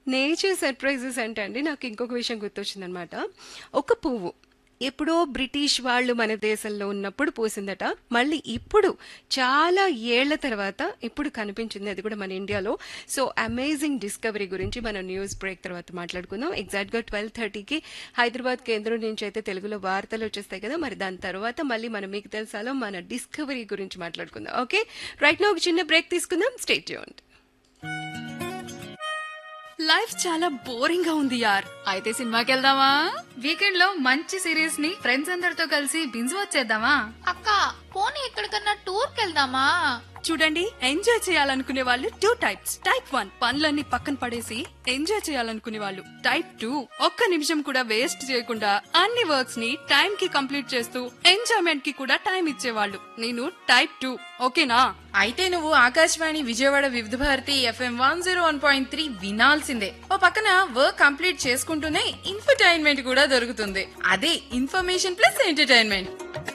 nature surprises అంటే అండి నాకు ఇంకొక విషయం గుర్తొచ్చిందనమాట ఒక పువ్వు ఎప్పుడో బ్రిటిష్ వాళ్ళు మన దేశంలో ఉన్నప్పుడు పూసిందట మళ్ళీ ఇప్పుడు చాలా ఏళ్ల తర్వాత ఇప్పుడు కనిపించింది అది కూడా మన ఇండియాలో సో అమేజింగ్ డిస్కవరీ గురించి మనం న్యూస్ బ్రేక్ తర్వాత మాట్లాడుకుందాం ఎగ్జాక్ట్ గా ట్వెల్వ్ థర్టీకి హైదరాబాద్ కేంద్రం నుంచి అయితే తెలుగులో వార్తలు వచ్చేస్తాయి కదా మరి దాని తర్వాత మళ్ళీ మనం మీకు తెలుసాలో మన డిస్కవరీ గురించి మాట్లాడుకుందాం ఓకే రైట్ నా ఒక చిన్న బ్రేక్ తీసుకుందాం స్టేట్ యూన్ లైఫ్ చాలా బోరింగ్ గా ఉంది యార్ అయితే సినిమాకి వెళ్దామా వీకెండ్ లో మంచి సిరీస్ ని ఫ్రెండ్స్ అందరితో కలిసి బింజ్ వచ్చేద్దామా అక్క పోనీ ఎక్కడికన్నా టూర్ కెళ్దామా చూడండి ఎంజాయ్ చేయాలనుకునే వాళ్ళు టూ టైప్స్ టైప్ వన్ పనులన్నీ పక్కన పడేసి ఎంజాయ్ చేయాలనుకునే వాళ్ళు టైప్ టూ ఒక్క నిమిషం కూడా వేస్ట్ చేయకుండా అన్ని వర్క్స్ ని టైం కి కంప్లీట్ చేస్తూ ఎంజాయ్మెంట్ కి కూడా టైం ఇచ్చేవాళ్ళు నేను టైప్ టూ ఓకేనా అయితే నువ్వు Akashvani Vijayawada Vividh Bharati FM one zero one point three వినాల్సిందే ఓ పక్కన వర్క్ కంప్లీట్ చేసుకుంటూనే ఇన్ఫర్టైన్మెంట్ కూడా దొరుకుతుంది అదే ఇన్ఫర్మేషన్ ప్లస్ ఎంటర్టైన్మెంట్